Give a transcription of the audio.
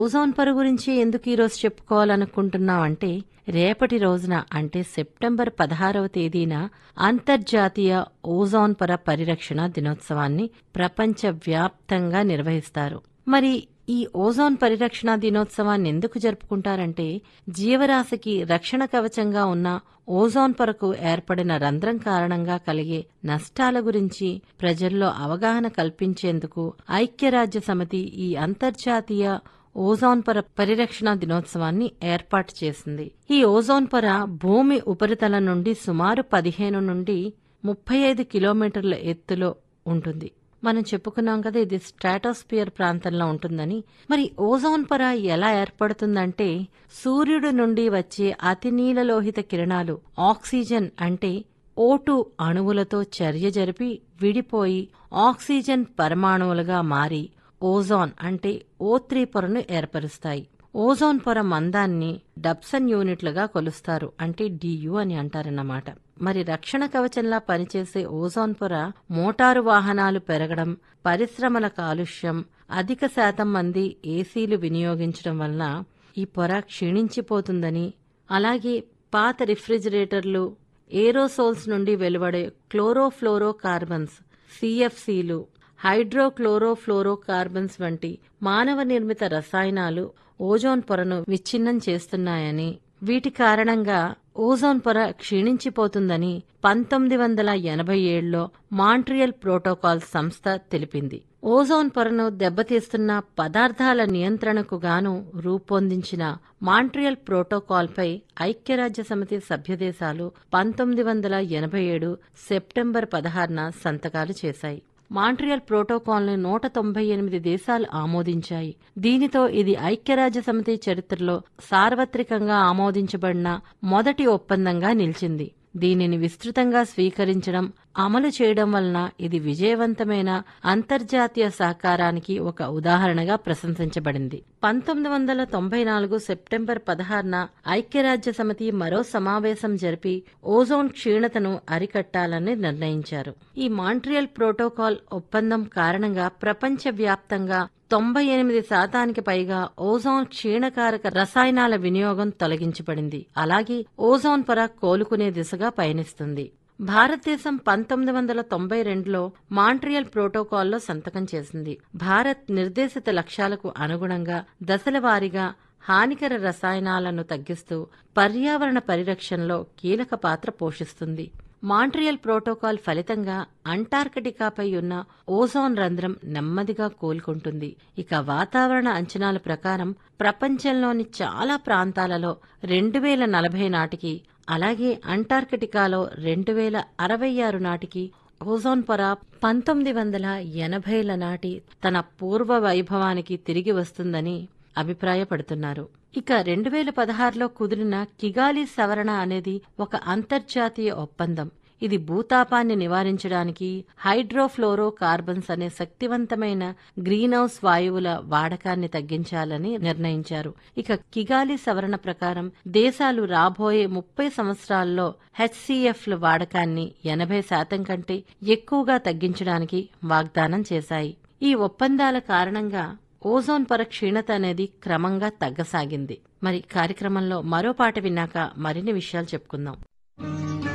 ozone పొర గురించి ఎందుకు ఈరోజు చెప్పుకోవాలనుకుంటున్నాం అంటే రేపటి రోజున అంటే సెప్టెంబర్ పదహారవ తేదీన అంతర్జాతీయ ఓజోన్ పొర పరిరక్షణ దినోత్సవాన్ని ప్రపంచవ్యాప్తంగా నిర్వహిస్తారు మరి ఈ ఓజోన్ పరిరక్షణ దినోత్సవాన్ని ఎందుకు జరుపుకుంటారంటే జీవరాశికి రక్షణ కవచంగా ఉన్న ఓజోన్ పొరకు ఏర్పడిన రంధ్రం కారణంగా కలిగే నష్టాల గురించి ప్రజల్లో అవగాహన కల్పించేందుకు ఐక్యరాజ్య సమితి ఈ అంతర్జాతీయ ఓజోన్ పొర పరిరక్షణ దినోత్సవాన్ని ఏర్పాటు చేసింది ఈ ఓజోన్ పొర భూమి ఉపరితలం నుండి సుమారు పదిహేను నుండి ముప్పై ఐదు కిలోమీటర్ల ఎత్తులో ఉంటుంది మనం చెప్పుకున్నాం కదా ఇది స్ట్రాటోస్పియర్ ప్రాంతంలో ఉంటుందని మరి ఓజోన్ పొర ఎలా ఏర్పడుతుందంటే సూర్యుడి నుండి వచ్చే అతి నీలలోహిత కిరణాలు ఆక్సిజన్ అంటే ఓటు అణువులతో చర్య జరిపి విడిపోయి ఆక్సిజన్ పరమాణువులుగా మారి ఓజోన్ అంటే ఓ త్రీ పొరను ఏర్పరుస్తాయి ఓజోన్ పొర మందాన్ని డబ్సన్ యూనిట్లుగా కొలుస్తారు అంటే డియు అని అంటారన్నమాట మరి రక్షణ కవచంలా పనిచేసే ఓజోన్ పొర మోటారు వాహనాలు పెరగడం పరిశ్రమల కాలుష్యం అధిక శాతం మంది ఏసీలు వినియోగించడం వలన ఈ పొర క్షీణించిపోతుందని అలాగే పాత రిఫ్రిజిరేటర్లు ఏరోసోల్స్ నుండి వెలువడే క్లోరోఫ్లోరో కార్బన్స్ సిఎఫ్సిలు హైడ్రోక్లోరోఫ్లోరో కార్బన్స్ వంటి మానవ నిర్మిత రసాయనాలు ఓజోన్ పొరను విచ్ఛిన్నం చేస్తున్నాయని వీటి కారణంగా ఓజోన్ పొర క్షీణించిపోతుందని పంతొమ్మిది వందల ఎనభై ఏడులో మాంట్రియల్ ప్రోటోకాల్ సంస్థ తెలిపింది ఓజోన్ పొరను దెబ్బతీస్తున్న పదార్థాల నియంత్రణకు గాను రూపొందించిన మాంట్రియల్ ప్రోటోకాల్పై ఐక్యరాజ్య సమితి సభ్యదేశాలు పంతొమ్మిది వందల ఎనభై ఏడు సెప్టెంబర్ పదహారున సంతకాలు చేశాయి మాంట్రియల్ ప్రోటోకాల్ను నూట తొంభై ఎనిమిది దేశాలు ఆమోదించాయి దీనితో ఇది ఐక్యరాజ్య సమితి చరిత్రలో సార్వత్రికంగా ఆమోదించబడిన మొదటి ఒప్పందంగా నిలిచింది దీనిని విస్తృతంగా స్వీకరించడం అమలు చేయడం వలన ఇది విజయవంతమైన అంతర్జాతీయ సహకారానికి ఒక ఉదాహరణగా ప్రశంసించబడింది పంతొమ్మిది వందల తొంభై నాలుగు సెప్టెంబర్ పదహారున ఐక్యరాజ్య సమితి మరో సమావేశం జరిపి ఓజోన్ క్షీణతను అరికట్టాలని నిర్ణయించారు ఈ మాంట్రియల్ ప్రోటోకాల్ ఒప్పందం కారణంగా ప్రపంచవ్యాప్తంగా తొంభై ఎనిమిది శాతానికి పైగా ఓజోన్ క్షీణకారక రసాయనాల వినియోగం తొలగించబడింది అలాగే ఓజోన్ పొర కోలుకునే దిశగా పయనిస్తుంది భారతదేశం పంతొమ్మిది వందల తొంభై రెండులో మాంట్రియల్ ప్రోటోకాల్లో సంతకం చేసింది భారత్ నిర్దేశిత లక్ష్యాలకు అనుగుణంగా దశలవారీగా హానికర రసాయనాలను తగ్గిస్తూ పర్యావరణ పరిరక్షణలో కీలక పాత్ర పోషిస్తుంది మాంట్రియల్ ప్రోటోకాల్ ఫలితంగా అంటార్కిటికాపై ఉన్న ఓజోన్ రంధ్రం నెమ్మదిగా కోలుకుంటుంది ఇక వాతావరణ అంచనాల ప్రకారం ప్రపంచంలోని చాలా ప్రాంతాలలో రెండు వేల నలభై నాటికి అలాగే అంటార్కిటికాలో రెండు వేల అరవై ఆరు నాటికి ఓజోన్ పొర పంతొమ్మిది వందల ఎనభైల నాటి తన పూర్వ వైభవానికి తిరిగి వస్తుందని అభిప్రాయపడుతున్నారు ఇక రెండు వేల పదహారులో కుదిరిన కిగాలి సవరణ అనేది ఒక అంతర్జాతీయ ఒప్పందం ఇది భూతాపాన్ని నివారించడానికి హైడ్రోఫ్లోరో కార్బన్స్ అనే శక్తివంతమైన గ్రీన్ హౌస్ వాయువుల వాడకాన్ని తగ్గించాలని నిర్ణయించారు ఇక కిగాలి సవరణ ప్రకారం దేశాలు రాబోయే ముప్పై సంవత్సరాల్లో హెచ్సిఎఫ్ల వాడకాన్ని ఎనభై శాతం కంటే ఎక్కువగా తగ్గించడానికి వాగ్దానం చేశాయి ఈ ఒప్పందాల కారణంగా ఓజోన్ పొర క్షీణత అనేది క్రమంగా తగ్గసాగింది మరి కార్యక్రమంలో మరో పాట విన్నాక మరిన్ని విషయాలు చెప్పుకుందాం